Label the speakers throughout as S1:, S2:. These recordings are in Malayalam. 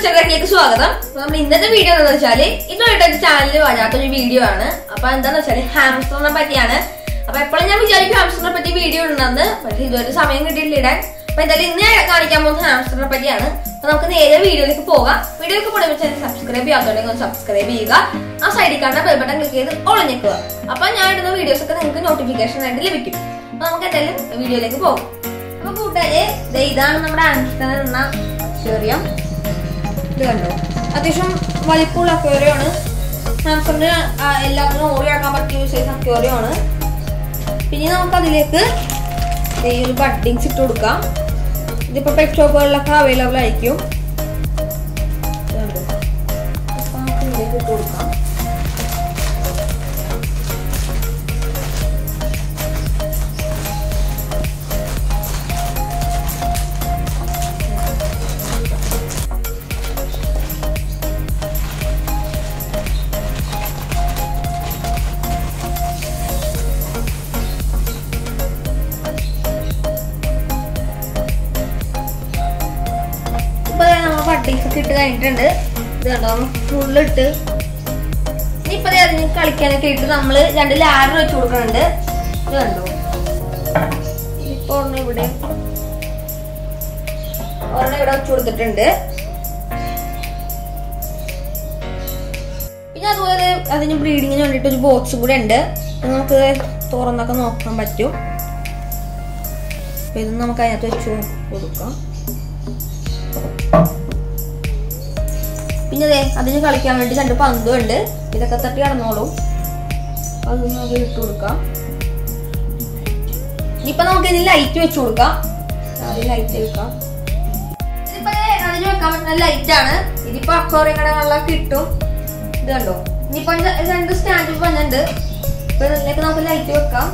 S1: ചന്ദ്രനിലേക്ക് സ്വാഗതം അപ്പൊ നമ്മൾ ഇന്നത്തെ വീഡിയോ എന്താണെന്ന് വെച്ചാല് ഇതുമായിട്ട് ഒരു ചാനലിൽ വരാത്തൊരു വീഡിയോ ആണ് അപ്പൊ എന്താന്ന് വെച്ചാല് ഹാംസ്റ്ററിനെ പറ്റിയാണ് അപ്പൊ എപ്പോഴും ഞാൻ വിചാരിക്കും ഹാംസ്റ്ററിനെ പറ്റി വീഡിയോ ഉണ്ടെന്ന് പക്ഷെ ഇതുവരെ സമയം കിട്ടിയില്ല ഇടാൻ അപ്പൊ എന്തായാലും ഇന്ന് ഞാൻ കാണിക്കാൻ പോകുന്നത് ഹാംസ്റ്ററിനെ പറ്റിയാണ് അപ്പൊ നമുക്ക് നേരെ വീഡിയോയിലേക്ക് പോകാം വീഡിയോക്ക് പോകുമ്പോൾ ചാനൽ സബ്സ്ക്രൈബ് ചെയ്യാത്തതുണ്ടെങ്കിൽ ഒന്ന് സബ്സ്ക്രൈബ് ചെയ്യുക ആ സൈഡിൽ കാണുന്ന ബെൽ ബട്ടൺ ക്ലിക്ക് ചെയ്ത് ഒളിഞ്ഞിക്കുക അപ്പൊ ഞാൻ ഇടുന്ന വീഡിയോസ് ഒക്കെ നിങ്ങൾക്ക് നോട്ടിഫിക്കേഷൻ ആയിട്ട് ലഭിക്കും അപ്പൊ നമുക്ക് എന്തായാലും വീഡിയോയിലേക്ക് പോകാം അപ്പൊ കൂട്ടുകാരെ ദേ ഇതാണ് നമ്മുടെ ഹാംസ്റ്റർ എന്ന അക്വേറിയം ഇത് കണ്ടോ അത്യാവശ്യം വലിപ്പമുള്ള അക്വേറിയമാണ് ഹാംസ്റ്ററിന് എല്ലാത്തിനും ഓറിയാക്കാൻ പറ്റിയ സൈസ് അക്വേറിയമാണ് പിന്നെ നമുക്ക് അതിലേക്ക് ഈ ഒരു ബഡ്ഡിങ്സ് ഇട്ട് കൊടുക്കാം ഇതിപ്പോ പെറ്റ് ഷോപ്പുകളിലൊക്കെ അവൈലബിൾ ആയിരിക്കും ഇത് കണ്ടോ? അപ്പൊ നമുക്ക് ഇതിലേക്ക് ഇട്ട് കൊടുക്കാം ഇപ്പൊ ദേ നമ്മൾ ബഡ്ഡിങ്സ് ഒക്കെ ഇട്ട് കഴിഞ്ഞിട്ടുണ്ട് ഇത് കണ്ടോ നമ്മൾ ഫുള്ളിട്ട് ഇപ്പൊ ദേ അതിന് കളിക്കാനൊക്കെ ഇട്ട് നമ്മള് രണ്ട് ലാഡർ വെച്ച് കൊടുക്കുന്നുണ്ട് ഇത് കണ്ടോ ഇപ്പൊ ഒരെണ്ണം ഇവിടെ ഒരെണ്ണം ഇവിടെ വെച്ച് കൊടുത്തിട്ടുണ്ട് പിന്നെ അതുപോലെ അതിന് ബ്രീഡിങ്ങിന് വേണ്ടിട്ട് ഒരു ബോക്സും കൂടെ ഉണ്ട് അത് നമുക്ക് തുറന്നൊക്കെ നോക്കാൻ പറ്റും അപ്പൊ ഇത് നമുക്ക് അതിനകത്ത് വെച്ച് കൊടുക്കാം പിന്നെ അതെ അതിന് കളിക്കാൻ വേണ്ടി രണ്ട് പന്തും ഉണ്ട് ഇതൊക്കെ തട്ടി കടന്നോളും അത് നമുക്ക് ഇട്ട് കൊടുക്കാം ഇനിയിപ്പൊ നമുക്ക് ഇതിന് ലൈറ്റ് വെച്ച് കൊടുക്കാം ആദ്യം ലൈറ്റ് വെക്കാം ഇതിപ്പോ ദേ അതിന് വെക്കാൻ പറ്റുന്ന ലൈറ്റ് ആണ് ഇതിപ്പോ അക്വറിയം കടകളിലൊക്കെ കിട്ടും ഇത് കണ്ടോ ഇനിയിപ്പോ ഇത് രണ്ട് സ്റ്റാൻഡ് വന്നിട്ടുണ്ട് ഇപ്പൊ ഇതിലേക്ക് നമുക്ക് ലൈറ്റ് വെക്കാം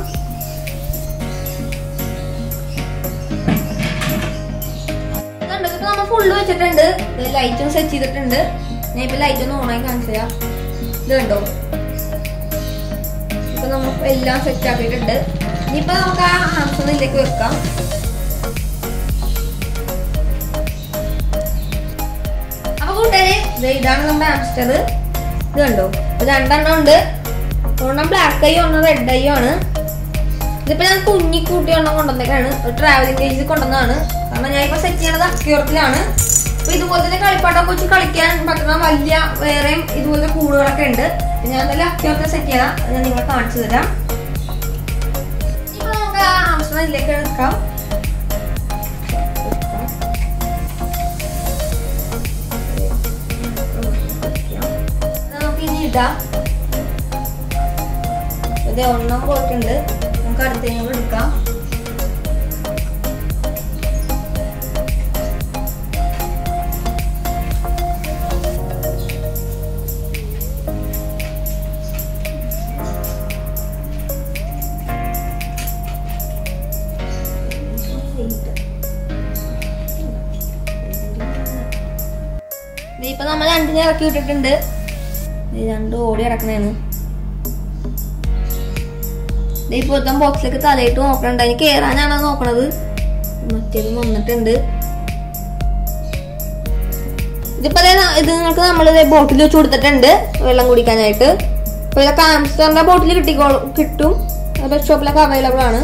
S1: കണ്ടോ ഇപ്പൊ നമ്മൾ ഫുള്ള് വെച്ചിട്ടുണ്ട് ലൈറ്റും സെറ്റ് ചെയ്തിട്ടുണ്ട് ഞാൻ ഇപ്പൊ ലൈറ്റ് ഒന്ന് ഓണായി കാണിച്ചു തരാം ഇത് കണ്ടോ ഇപ്പൊ നമ്മൾ എല്ലാം സെറ്റ് ആക്കിയിട്ടുണ്ട് ഇനിയിപ്പൊ നമുക്ക് ആ ഹാംസൺ ഇതിലേക്ക് വെക്കാം അപ്പൊ കൂട്ടുകാരെ ദേ ഇതാണ് നമ്മുടെ ഹാംസ്റ്റർ ഇത് കണ്ടോ ഇപ്പൊ രണ്ടെണ്ണം ഉണ്ട് ഒരെണ്ണം ബ്ലാക്ക് ഐ ഒരെണ്ണം റെഡ് ഐ ആണ് ഇതിപ്പോ ഞാൻ കുഞ്ഞിക്കൂട്ടി ഒരെണ്ണം കൊണ്ടുവന്നേക്കാണ് ഒരു ട്രാവലിംഗ് ഏജിൽ കൊണ്ടുവന്നതാണ് കാരണം ഞാൻ ഇപ്പൊ സെറ്റ് ചെയ്യണത് അക്യൂറത്തിലാണ് അപ്പൊ ഇതുപോലെ തന്നെ കളിപ്പാട്ടൊക്കെ വെച്ച് കളിക്കാൻ പറ്റുന്ന വലിയ വേറെയും ഇതുപോലത്തെ കൂടുകളൊക്കെ ഉണ്ട് അപ്പൊ ഞാൻ എന്തായാലും അക്യൂറത്തിൽ സെറ്റ് ചെയ്യണം അത് ഞാൻ നിങ്ങളെ കാണിച്ചു തരാം ഇപ്പൊ നമുക്ക് ആ ആംസ്റ്റർ ഇതിലേക്ക് എടുക്കാം നമുക്ക് ഇനി ഇടാം ഇത് ഒരെണ്ണം പോയിട്ടുണ്ട് നമുക്ക് അടുത്തേനും കൂടെ എടുക്കാം ദേ ഇപ്പൊ നമ്മൾ രണ്ടിനെ ഇറക്കി വിട്ടിട്ടുണ്ട് ദേ രണ്ട് ഓടി ഇറക്കണേണ് ദേ ഇപ്പൊ ഒരുത്തൻ ബോക്സിലേക്ക് തലയിട്ട് നോക്കണുണ്ട് അതിന് കേറാനാണ് നോക്കണത് മറ്റേത് വന്നിട്ടുണ്ട് ഇതിപ്പോ ദേ ന- ഇത് നിങ്ങൾക്ക് നമ്മൾ ബോട്ടിൽ വെച്ച് കൊടുത്തിട്ടുണ്ട് വെള്ളം കുടിക്കാനായിട്ട് ഇപ്പൊ ഇതൊക്കെ ആംസ്റ്ററിന്റെ ബോട്ടിൽ കിട്ടിക്കോളും കിട്ടും പെറ്റ് ഷോപ്പിലൊക്കെ അവൈലബിൾ ആണ്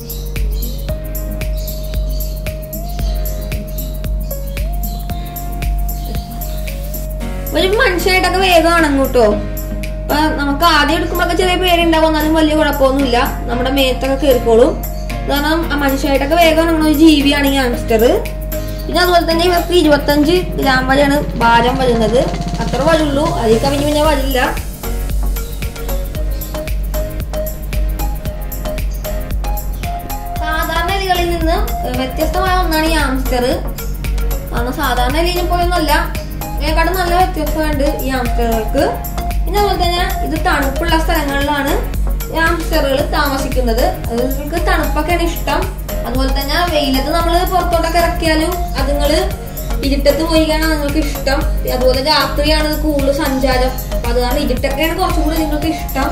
S1: ഒരു മനുഷ്യനായിട്ടൊക്കെ വേഗം അണങ്ങും കേട്ടോ അപ്പൊ നമുക്ക് ആദ്യം എടുക്കുമ്പോഴൊക്കെ ചെറിയ പേരുണ്ടാവും എന്നാലും വലിയ കുഴപ്പമൊന്നുമില്ല നമ്മുടെ മേത്തൊക്കെ കയറിക്കോളും കാരണം ആ മനുഷ്യനായിട്ടൊക്കെ വേഗം അണങ്ങുന്ന ഒരു ജീവിയാണ് ഈ ആംസ്റ്റർ പിന്നെ അതുപോലെ തന്നെ ഇവർക്ക് ഇരുപത്തഞ്ച് ഗ്രാം വരെയാണ് ഭാരം വരുന്നത് അത്ര വരുള്ളൂ അതിൽ കവിഞ്ഞ് പിന്നെ വരില്ല സാധാരണ എലികളിൽ നിന്ന് വ്യത്യസ്തമായ ഒന്നാണ് ഈ ആംസ്റ്റർ കാരണം സാധാരണ എലിയിലും പോയൊന്നുമല്ല ഇതിനെക്കാട്ടും നല്ല വ്യത്യസ്തമുണ്ട് ഈ ആംസ്റ്ററുകൾക്ക് പിന്നെ അതുപോലെ തന്നെ ഇത് തണുപ്പുള്ള സ്ഥലങ്ങളിലാണ് ഈ ആംസ്റ്ററുകൾ താമസിക്കുന്നത് അതുങ്ങൾക്ക് തണുപ്പൊക്കെയാണ് ഇഷ്ടം അതുപോലെ തന്നെ വെയിലത്ത് നമ്മൾ പുറത്തോട്ടൊക്കെ ഇറക്കിയാലും അതുങ്ങള് ഇരുട്ടത്ത് പോയിക്കാണ് നിങ്ങൾക്ക് ഇഷ്ടം അതുപോലെ രാത്രിയാണ് ഇത് കൂടുതൽ സഞ്ചാരം അപ്പൊ അത് കാരണം ഇരുട്ടൊക്കെയാണ് കുറച്ചും കൂടി നിങ്ങൾക്ക് ഇഷ്ടം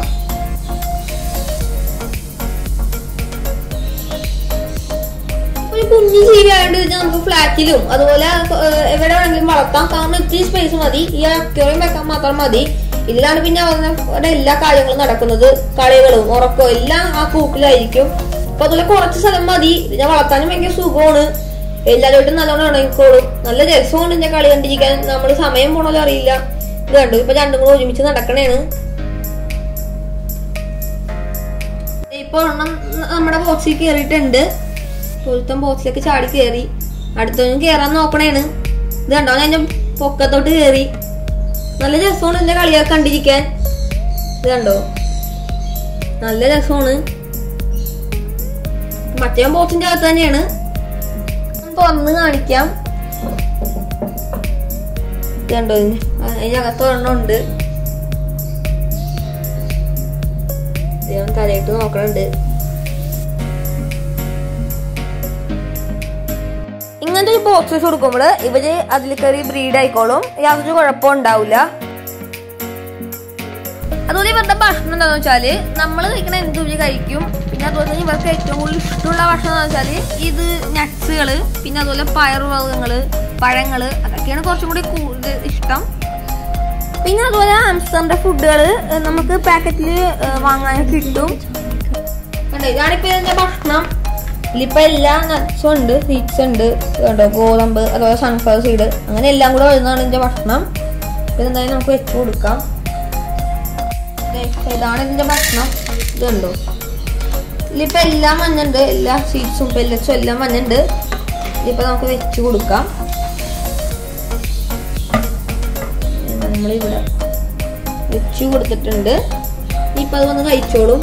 S1: ഒരു കുഞ്ഞു ജീവി ആയതുകൊണ്ട് ഇത് നമുക്ക് ഫ്ലാറ്റിലും അതുപോലെ ഏഹ്, എവിടെ വേണമെങ്കിലും വളർത്താം കാരണം ഇത്തിരി സ്പേസ് മതി ഈ അക്വേറിയം വെക്കാൻ മാത്രം മതി ഇതിലാണ് പിന്നെ അവരുടെ എല്ലാ കാര്യങ്ങളും നടക്കുന്നത് കളികളും ഉറക്കവും എല്ലാം ആ കൂട്ടിലായിരിക്കും അപ്പൊ അതുപോലെ കുറച്ച് സ്ഥലം മതി ഇതിനെ വളർത്താനും ഭയങ്കര സുഖമാണ് എല്ലാവരോട്ടും നല്ലോണം ഇണങ്ങിക്കോളും നല്ല രസമാണ് ഇതിന്റെ കളി കണ്ടിരിക്കാൻ നമ്മൾ സമയം പോണല്ലോ അറിയില്ല ഇത് കണ്ടു ഇപ്പൊ രണ്ടും കൂടെ ഒരുമിച്ച് നടക്കണേണ് ഇപ്പൊ ഒരെണ്ണം നമ്മുടെ ബോക്സിൽ കയറിയിട്ടുണ്ട് ഒരുത്തൻ ബോക്സിലേക്ക് ചാടി കയറി അടുത്തൊന്നും കേറാൻ നോക്കണേണ് ഇത് കണ്ടോ ഞാൻ അതിന്റെ പൊക്കത്തോട്ട് കയറി നല്ല രസമാണ് ഇതിന്റെ കളിയൊക്കെ കണ്ടിരിക്കാൻ ഇത് കണ്ടോ നല്ല രസമാണ് മറ്റേ ബോക്സിന്റെ അകത്ത് തന്നെയാണ് ഒന്ന് തുറന്ന് കാണിക്കാം ഇത് കണ്ടോ ഇതിന് അതിനകത്ത് ഒരെണ്ണം ഉണ്ട് ഞാൻ തലയിട്ട് നോക്കണുണ്ട് ഇങ്ങനത്തെ ഒരു ബോക്സസ് കൊടുക്കുമ്പോൾ ഇവര് അതിൽ കയറി ബ്രീഡ് ആയിക്കോളും യാതൊരു കുഴപ്പവും ഉണ്ടാവില്ല അതുപോലെ ഇവരുടെ ഭക്ഷണം എന്താന്ന് വെച്ചാല് നമ്മൾ കഴിക്കണ എന്ത് ഇവര് കഴിക്കും പിന്നെ അതുപോലെ തന്നെ ഇവർക്ക് ഏറ്റവും കൂടുതൽ ഇഷ്ടമുള്ള ഭക്ഷണം എന്ന് വെച്ചാല് ഇത് നട്ട്സുകള് പിന്നെ അതുപോലെ പയറുവർഗ്ഗങ്ങള് പഴങ്ങള് അതൊക്കെയാണ് കുറച്ചും കൂടി കൂടുതൽ ഇഷ്ടം പിന്നെ അതുപോലെ ആംസ്റ്ററിന്റെ ഫുഡുകൾ നമുക്ക് പാക്കറ്റിൽ വാങ്ങാൻ കിട്ടും കണ്ടോ ഇതാണിപ്പോ ഇതിന്റെ ഭക്ഷണം ഇതിലിപ്പോ എല്ലാ നട്ട്സും ഉണ്ട് സീഡ്സ് ഉണ്ട് കണ്ടോ ഗോതമ്പ് അതുപോലെ സൺഫ്ലവർ സീഡ് അങ്ങനെ എല്ലാം കൂടെ വരുന്നതാണ് ഇതിന്റെ ഭക്ഷണം ഇതെന്തായാലും നമുക്ക് വെച്ച് കൊടുക്കാം ദേ, ഇതാണ് ഇതിന്റെ ഭക്ഷണം ഇതുണ്ടോ ഇതിലിപ്പോ എല്ലാം മഞ്ഞുണ്ട് എല്ലാ സീഡ്സും പെല്ലറ്റ്സും എല്ലാം മഞ്ഞുണ്ട് ഇതിപ്പോ നമുക്ക് വെച്ച് കൊടുക്കാം നമ്മളിവിടെ വെച്ചു കൊടുത്തിട്ടുണ്ട് ഇപ്പൊ അത് വന്ന് കഴിച്ചോളും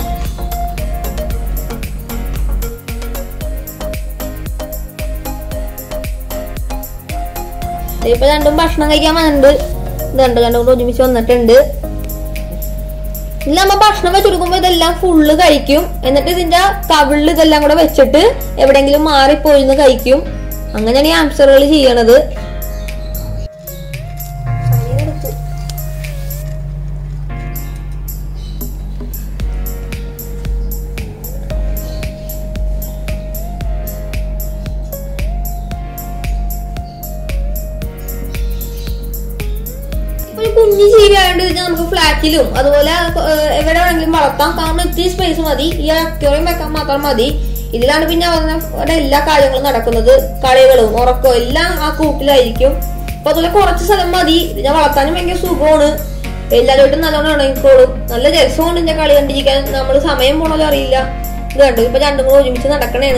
S1: ദേ ഇപ്പൊ രണ്ടും ഭക്ഷണം കഴിക്കാൻ വന്നിട്ടുണ്ട് ഇത് രണ്ട് രണ്ടും കൂടെ ഒരുമിച്ച് വന്നിട്ടുണ്ട് ഇല്ല നമ്മ ഭക്ഷണം വെച്ച് കൊടുക്കുമ്പോ ഇതെല്ലാം ഫുള്ള് കഴിക്കും എന്നിട്ട് ഇതിന്റെ കവിളിൽ ഇതെല്ലാം കൂടെ വെച്ചിട്ട് എവിടെയെങ്കിലും മാറിപ്പോയിന്ന് കഴിക്കും അങ്ങനെയാണ് ഈ ആംസറുകൾ ചെയ്യണത് ഒരു കുഞ്ഞു ജീവി ആയതുകൊണ്ട് ഇതിനെ നമുക്ക് ഫ്ലാറ്റിലും അതുപോലെ ഏഹ്, എവിടെ വേണമെങ്കിലും വളർത്താം കാരണം ഇത്തിരി സ്പേസ് മതി ഈ അക്വേറിയം വെക്കാൻ മാത്രം മതി ഇതിലാണ് പിന്നെ അവരുടെ എല്ലാ കാര്യങ്ങളും നടക്കുന്നത് കളികളും ഉറക്കവും എല്ലാം ആ കൂട്ടിലായിരിക്കും അപ്പൊ അതുപോലെ കുറച്ച് സ്ഥലം മതി ഇതിനെ വളർത്താനും ഭയങ്കര സുഖമാണ് എല്ലാവരോട്ടും നല്ലോണം ഇണങ്ങിക്കോളും നല്ല രസമാണ് ഇതിന്റെ കളി കണ്ടിരിക്കാൻ നമ്മൾ സമയം പോണല്ലോ അറിയില്ല ഇത് കണ്ടു ഇപ്പൊ രണ്ടും കൂടെ ഒരുമിച്ച് നടക്കണേണ്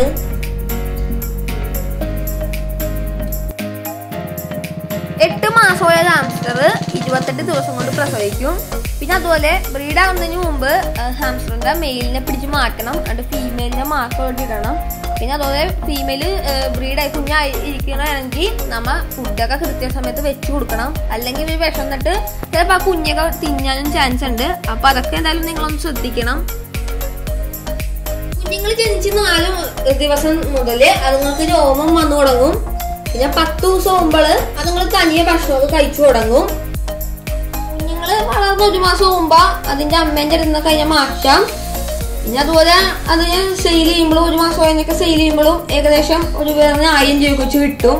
S1: എട്ട് മാസമായ ഹാംസ്റ്റർ ഇരുപത്തെട്ട് ദിവസം കൊണ്ട് പ്രസവിക്കും പിന്നെ അതുപോലെ ബ്രീഡ് ആവുന്നതിന് മുമ്പ് ഹാംസ്റ്ററിന്റെ മെയിലിനെ പിടിച്ച് മാറ്റണം എന്നിട്ട് ഫീമെയിലിനെ മാത്രം ഇടണം പിന്നെ അതുപോലെ ഫീമെയില് ബ്രീഡായി കുഞ്ഞായി ഇരിക്കണമെങ്കിൽ നമ്മ ഫുഡൊക്കെ കൃത്യസമയത്ത് വെച്ച് കൊടുക്കണം അല്ലെങ്കിൽ ഇവർ വിഷം തട്ട് ചിലപ്പോൾ ആ കുഞ്ഞൊക്കെ തിന്നാനും ചാൻസ് ഉണ്ട് അപ്പൊ അതൊക്കെ എന്തായാലും നിങ്ങളൊന്ന് ശ്രദ്ധിക്കണം കുഞ്ഞുങ്ങൾ ജനിച്ച് നാല് ദിവസം മുതല് അതുങ്ങൾക്ക് രോമം വന്നു തുടങ്ങും പിന്നെ പത്ത് ദിവസം ആകുമ്പോള് അതുങ്ങൾ തനിയെ ഭക്ഷണമൊക്കെ കഴിച്ചു തുടങ്ങും കുഞ്ഞുങ്ങള് വളർന്ന് ഒരു മാസം മുമ്പ് അതിന്റെ അമ്മേന്റെ അടുത്ത് കഴിഞ്ഞാൽ മാറ്റാം പിന്നെ അതുപോലെ അതിന് സെയിൽ ചെയ്യുമ്പോഴും ഒരു മാസം കഴിഞ്ഞൊക്കെ സെയിൽ ചെയ്യുമ്പോഴും ഏകദേശം ഒരു വേറെ ആയിരം രൂപ വെച്ച് കിട്ടും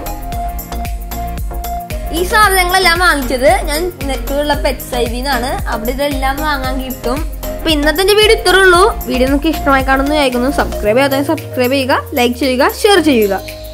S1: ഈ സാധനങ്ങളെല്ലാം വാങ്ങിച്ചത് ഞാൻ നെറ്റിലുള്ള പെറ്റ് സൈഡിന്നാണ് അവിടെ ഇതെല്ലാം വാങ്ങാൻ കിട്ടും അപ്പൊ ഇന്നത്തെ എന്റെ വീഡിയോ ഇത്രേ ഉള്ളൂ വീഡിയോ നിങ്ങൾക്ക് ഇഷ്ടമായി കാണുന്നു വിചാരിക്കുന്നു സബ്സ്ക്രൈബ് ചെയ്യാതെ സബ്സ്ക്രൈബ് ചെയ്യുക ലൈക്ക് ചെയ്യുക ഷെയർ ചെയ്യുക